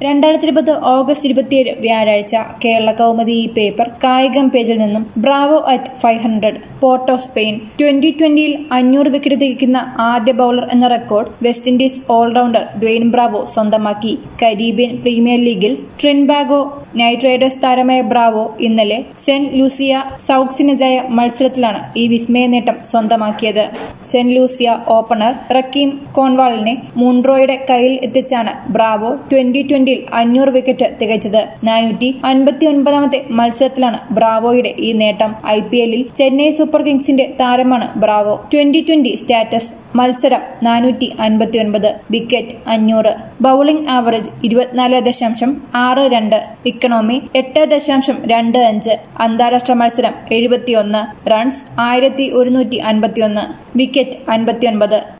രണ്ടായിരത്തി ഇരുപത് ഓഗസ്റ്റ് ഇരുപത്തിയേഴ് വ്യാഴാഴ്ച കേരള കൗമുദി ഈ പേപ്പർ കായികം പേജിൽ നിന്നും Bravo at five hundred Port of Spain twenty ട്വന്റിയിൽ അഞ്ഞൂറ് വിക്കറ്റ് തികയ്ക്കുന്ന ആദ്യ ബൌളർ എന്ന record West Indies allrounder Dwayne Bravo സ്വന്തമാക്കി കരീബിയൻ പ്രീമിയർ ലീഗിൽ ട്രിൻബാഗോ നൈറ്റ് റൈഡേഴ്സ് താരമായ ബ്രാവോ ഇന്നലെ സെന്റ് ലൂസിയ സൗക്സിനെതിരായ മത്സരത്തിലാണ് ഈ വിസ്മയ നേട്ടം സ്വന്തമാക്കിയത് സെന്റ് ലൂസിയ ഓപ്പണർ റക്കീം കോൺവാളിനെ മുൺട്രോയുടെ കയ്യിൽ എത്തിച്ചാണ് ബ്രാവോ ട്വന്റി ട്വന്റിയിൽ അഞ്ഞൂറ് വിക്കറ്റ് തികച്ചത് നാനൂറ്റി അൻപത്തി ഒൻപതാമത്തെ മത്സരത്തിലാണ് ബ്രാവോയുടെ ഈ നേട്ടം ഐ പി എല്ലിൽ ചെന്നൈ സൂപ്പർ കിങ്സിന്റെ താരമാണ് ബ്രാവോ ട്വന്റി ട്വന്റി സ്റ്റാറ്റസ് മത്സരം നാനൂറ്റി അൻപത്തി ഒൻപത് വിക്കറ്റ് അഞ്ഞൂറ് ബൌളിംഗ് ആവറേജ് ഇരുപത്തിനാല് ദശാംശം ആറ് രണ്ട് ഇക്കണോമി എട്ട് ദശാംശം രണ്ട് അഞ്ച് അന്താരാഷ്ട്ര മത്സരം എഴുപത്തിയൊന്ന് റൺസ് ആയിരത്തി ഒരുന്നൂറ്റി അൻപത്തിയൊന്ന് വിക്കറ്റ് അൻപത്തിയൊൻപത്